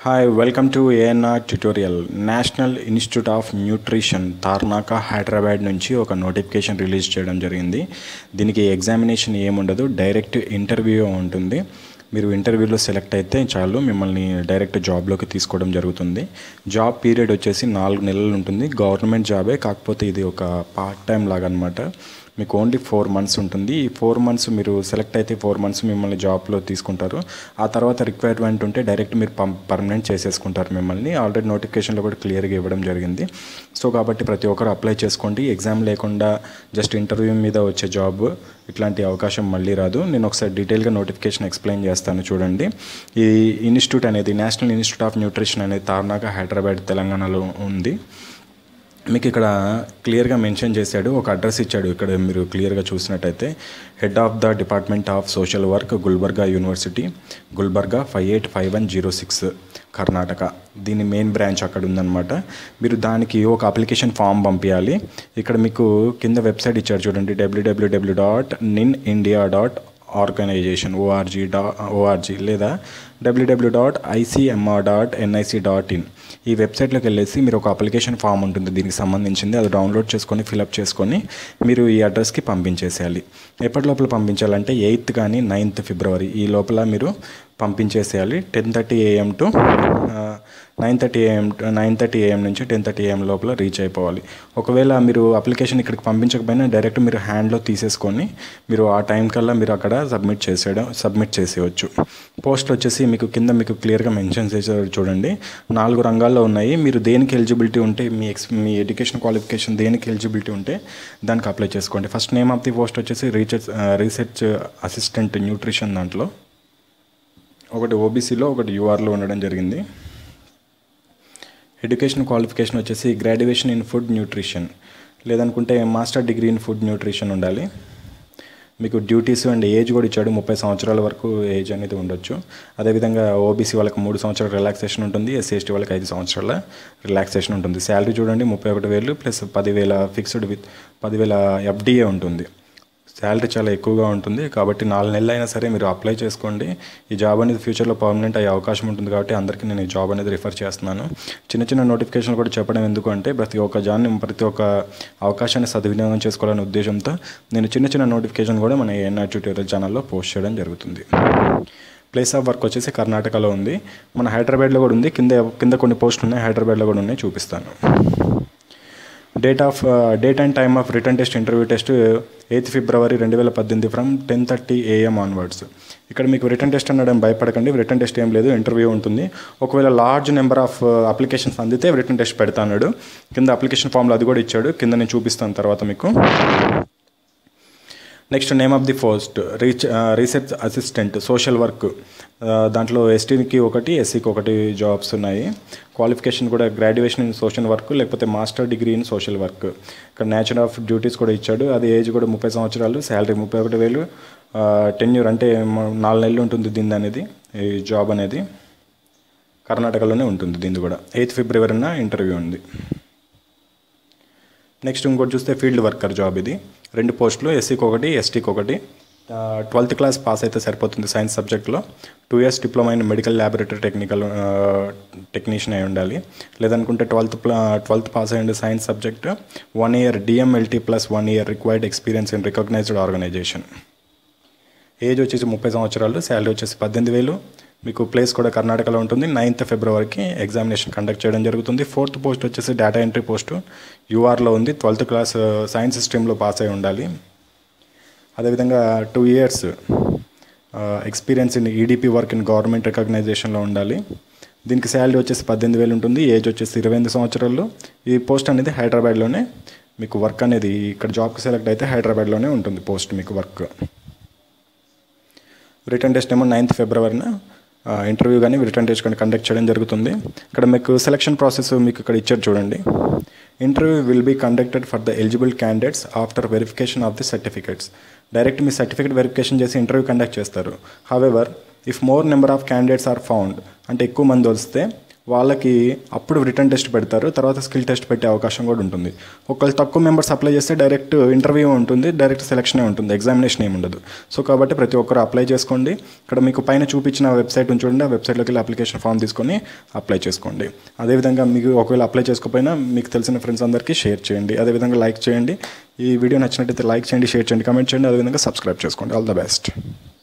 hi welcome to ANR tutorial national institute of nutrition Tarnaka Hyderabad నుంచి ఒక notification release చేయడం జరిగింది దీనికి ఎగ్జామినేషన్ ఏముండదు డైరెక్ట్ ఇంటర్వ్యూ ఉంటుంది మీరు ఇంటర్వ్యూలో సెలెక్ట్ అయితే చాలు మిమ్మల్ని డైరెక్ట్ జాబ్లోకి తీసుకోవడం జరుగుతుంది జాబ్ పీరియడ్ వచ్చేసి నాలుగు నెలలు ఉంటుంది గవర్నమెంట్ జాబే కాకపోతే ఇది ఒక పార్ట్ టైం లాగా అనమాట మీకు ఓన్లీ ఫోర్ మంత్స్ ఉంటుంది ఈ ఫోర్ మంత్స్ మీరు సెలెక్ట్ అయితే ఫోర్ మంత్స్ మిమ్మల్ని జాబ్లో తీసుకుంటారు ఆ తర్వాత రిక్వైర్మెంట్ ఉంటే డైరెక్ట్ మీరు పం పర్మనెంట్ చేసేసుకుంటారు మిమ్మల్ని ఆల్రెడీ నోటిఫికేషన్లో కూడా క్లియర్గా ఇవ్వడం జరిగింది సో కాబట్టి ప్రతి ఒక్కరు అప్లై చేసుకోండి ఎగ్జామ్ లేకుండా జస్ట్ ఇంటర్వ్యూ మీద వచ్చే జాబ్ ఇట్లాంటి అవకాశం మళ్ళీ రాదు నేను ఒకసారి డీటెయిల్గా నోటిఫికేషన్ ఎక్స్ప్లెయిన్ చేస్తాను చూడండి ఈ ఇన్స్టిట్యూట్ అనేది నేషనల్ ఇన్స్టిట్యూట్ ఆఫ్ న్యూట్రిషన్ అనేది తార్నాక హైదరాబాద్ తెలంగాణలో ఉంది మీకు ఇక్కడ క్లియర్గా మెన్షన్ చేశాడు ఒక అడ్రస్ ఇచ్చాడు ఇక్కడ మీరు క్లియర్గా చూసినట్టయితే head of the department of social work Gulbarga university Gulbarga five eight five one zero six Karnataka దీని మెయిన్ బ్రాంచ్ అక్కడ ఉందన్నమాట మీరు దానికి ఒక అప్లికేషన్ ఫామ్ పంపించాలి ఇక్కడ మీకు కింద వెబ్సైట్ ఇచ్చారు చూడండి డబ్ల్యూడబ్ల్యూడబ్ల్యూ dot NIN India dot organisation ORG dot ORG లేదా డబ్ల్యూడబ్ల్యూ dot ICMR dot NIC dot in ఈ వెబ్సైట్లోకి వెళ్ళేసి మీరు ఒక అప్లికేషన్ ఫామ్ ఉంటుంది దీనికి సంబంధించింది అది డౌన్లోడ్ చేసుకొని ఫిలప్ చేసుకొని మీరు ఈ అడ్రస్కి పంపించేసేయాలి ఎప్పటి లోపల పంపించాలంటే ఎయిత్ కానీ నైన్త్ ఫిబ్రవరి ఈ లోపల మీరు పంపించేసేయాలి ten thirty AM to nine thirty AM nine thirty AM నుంచి టెన్ థర్టీ ఏఎం లోపల రీచ్ అయిపోవాలి ఒకవేళ మీరు అప్లికేషన్ ఇక్కడికి పంపించకపోయినా డైరెక్ట్ మీరు హ్యాండ్లో తీసేసుకొని మీరు ఆ టైం కల్లా మీరు అక్కడ సబ్మిట్ చేసేయడం సబ్మిట్ చేసేయచ్చు పోస్ట్ వచ్చేసి మీకు కింద మీకు క్లియర్గా మెన్షన్ చేసేది చూడండి నాలుగు రంగాల్లో ఉన్నాయి మీరు దేనికి ఎలిజిబిలిటీ ఉంటే మీ ఎక్స్ మీ ఎడ్యుకేషన్ క్వాలిఫికేషన్ దేనికి ఎలిజిబిలిటీ ఉంటే దానికి అప్లై చేసుకోండి first name of the post వచ్చేసి రీసెర్చ్ రీసెర్చ్ అసిస్టెంట్ న్యూట్రిషన్ దాంట్లో ఒకటి ఓబీసీలో ఒకటి యూఆర్లో ఉండడం జరిగింది ఎడ్యుకేషన్ క్వాలిఫికేషన్ వచ్చేసి గ్రాడ్యుయేషన్ ఇన్ ఫుడ్ న్యూట్రిషన్ లేదనుకుంటే master degree in food nutrition ఉండాలి మీకు డ్యూటీస్ అండ్ ఏజ్ కూడా ఇచ్చాడు ముప్పై సంవత్సరాల వరకు ఏజ్ అనేది ఉండొచ్చు అదేవిధంగా ఓబీసీ వాళ్ళకి మూడు సంవత్సరాల రిలాక్సేషన్ ఉంటుంది ఎస్సీ ఎస్టీ వాళ్ళకి ఐదు సంవత్సరాల రిలాక్సేషన్ ఉంటుంది శాలరీ చూడండి ముప్పై ఒకటి వేలు ప్లస్ పదివేల ఫిక్స్డ్ విత్ పదివేల ఎఫ్డిఏ ఉంటుంది శాలరీ చాలా ఎక్కువగా ఉంటుంది కాబట్టి నాలుగు నెలలు అయినా సరే మీరు అప్లై చేసుకోండి ఈ జాబ్ అనేది ఫ్యూచర్లో పర్మనెంట్ అయ్యే అవకాశం ఉంటుంది కాబట్టి అందరికీ నేను ఈ జాబ్ అనేది రిఫర్ చేస్తున్నాను చిన్న చిన్న నోటిఫికేషన్ కూడా చెప్పడం ఎందుకు అంటే ప్రతి ఒక్క జాన్ని ప్రతి ఒక్క అవకాశాన్ని సద్వినియోగం చేసుకోవాలనే ఉద్దేశంతో నేను చిన్న చిన్న నోటిఫికేషన్ కూడా మన ఏఎన్ఆర్ ట్యూటోరియల్ ఛానల్లో పోస్ట్ చేయడం జరుగుతుంది ప్లేస్ ఆఫ్ వర్క్ వచ్చేసి కర్ణాటకలో ఉంది మన హైదరాబాద్లో కూడా ఉంది కింద కింద కొన్ని పోస్టులు ఉన్నాయి హైదరాబాద్లో కూడా ఉన్నాయి చూపిస్తాను date of date and time of written test interview test eighth ఫిబ్రవరి రెండు వేల పద్దెనిమిది from ten thirty AM onwards ఇక్కడ మీకు రిటర్న్ టెస్ట్ అనడం భయపడకండి రిటర్న్ టెస్ట్ ఏం లేదు ఇంటర్వ్యూ ఉంటుంది ఒకవేళ లార్జ్ నెంబర్ ఆఫ్ అప్లికేషన్స్ అందితే రిటర్న్ టెస్ట్ పెడతాడు కింద అప్లికేషన్ ఫామ్లో అది కూడా ఇచ్చాడు కింద నేను చూపిస్తాను తర్వాత మీకు next name of the post reach research assistant social work దాంట్లో ఎస్టీకి ఒకటి ఎస్సీకి ఒకటి జాబ్స్ ఉన్నాయి క్వాలిఫికేషన్ కూడా గ్రాడ్యుయేషన్ ఇన్ సోషల్ వర్క్ లేకపోతే master degree in social work ఇక్కడ నేచర్ ఆఫ్ డ్యూటీస్ కూడా ఇచ్చాడు అది ఏజ్ కూడా ముప్పై సంవత్సరాలు శాలరీ ముప్పై ఒకటి వేలు టెన్యూర్ అంటే నాలుగు నెలలు ఉంటుంది దీని అనేది ఈ జాబ్ అనేది కర్ణాటకలోనే ఉంటుంది దీన్ని కూడా ఎయిత్ ఫిబ్రవరిన ఇంటర్వ్యూ ఉంది నెక్స్ట్ ఇంకోటి చూస్తే ఫీల్డ్ వర్కర్ జాబ్ ఇది రెండు పోస్టులు ఎస్సీకి ఒకటి ఎస్టీకి ఒకటి ట్వెల్త్ క్లాస్ పాస్ అయితే సరిపోతుంది సైన్స్ సబ్జెక్ట్లో two years diploma in medical laboratory technical technician అయి ఉండాలి లేదనుకుంటే ట్వెల్త్ ట్వెల్త్ పాస్ అయ్యింది science subject one year DMLT plus one year required experience in recognised organisation age వచ్చేసి ముప్పై సంవత్సరాలు శాలరీ వచ్చేసి పద్దెనిమిది వేలు మీకు ప్లేస్ కూడా కర్ణాటకలో ఉంటుంది నైన్త్ ఫిబ్రవరికి ఎగ్జామినేషన్ కండక్ట్ చేయడం జరుగుతుంది ఫోర్త్ పోస్ట్ వచ్చేసి డేటా ఎంట్రీ పోస్టు యూఆర్లో ఉంది ట్వెల్త్ క్లాస్ సైన్స్ స్ట్రీమ్లో పాస్ అయి ఉండాలి అదేవిధంగా two years experience in EDP work in government రికగ్నైజేషన్లో ఉండాలి దీనికి శాలరీ వచ్చేసి పద్దెనిమిది వేలు ఉంటుంది ఏజ్ వచ్చేసి ఇరవై ఎనిమిది సంవత్సరాలు ఈ పోస్ట్ అనేది హైదరాబాద్లోనే మీకు వర్క్ అనేది ఇక్కడ జాబ్కి సెలెక్ట్ అయితే హైదరాబాద్లోనే ఉంటుంది పోస్ట్ మీకు వర్క్ రిటర్న్ టెస్ట్ ఏమో నైన్త్ ఫిబ్రవరిన ఇంటర్వ్యూ కానీ రిటర్న్ టెస్ట్ కానీ కండక్ట్ చేయడం జరుగుతుంది ఇక్కడ మీకు సెలక్షన్ ప్రాసెస్ మీకు ఇక్కడ ఇచ్చారు చూడండి interview will be conducted for the eligible candidates after verification of the certificates direct మీ సర్టిఫికేట్ వెరిఫికేషన్ చేసి ఇంటర్వ్యూ కండక్ట్ చేస్తారు however if more number of candidates are found అంటే ఎక్కువ మంది వస్తే వాళ్ళకి అప్పుడు రిటర్న్ టెస్ట్ పెడతారు తర్వాత స్కిల్ టెస్ట్ పెట్టే అవకాశం కూడా ఉంటుంది ఒకవేళ తక్కువ మెంబర్స్ అప్లై చేస్తే డైరెక్ట్ ఇంటర్వ్యూ ఉంటుంది డైరెక్ట్ సెలక్షనే ఉంటుంది ఎగ్జామినేషన్ ఏమి ఉండదు సో కాబట్టి ప్రతి ఒక్కరు అప్లై చేసుకోండి ఇక్కడ మీకు పైన చూపించిన వెబ్సైట్ ఉంది చూడండి ఆ వెబ్సైట్లోకి వెళ్ళి అప్లికేషన్ ఫామ్ తీసుకొని అప్లై చేసుకోండి అదేవిధంగా మీకు ఒకవేళ అప్లై చేసుకోకపోయినా మీకు తెలిసిన ఫ్రెండ్స్ అందరికీ షేర్ చేయండి అదేవిధంగా లైక్ చేయండి ఈ వీడియో నచ్చినట్టయితే లైక్ చేయండి షేర్ చేయండి కమెంట్ చేయండి అదేవిధంగా సబ్స్క్రైబ్ చేసుకోండి ఆల్ ద బెస్ట్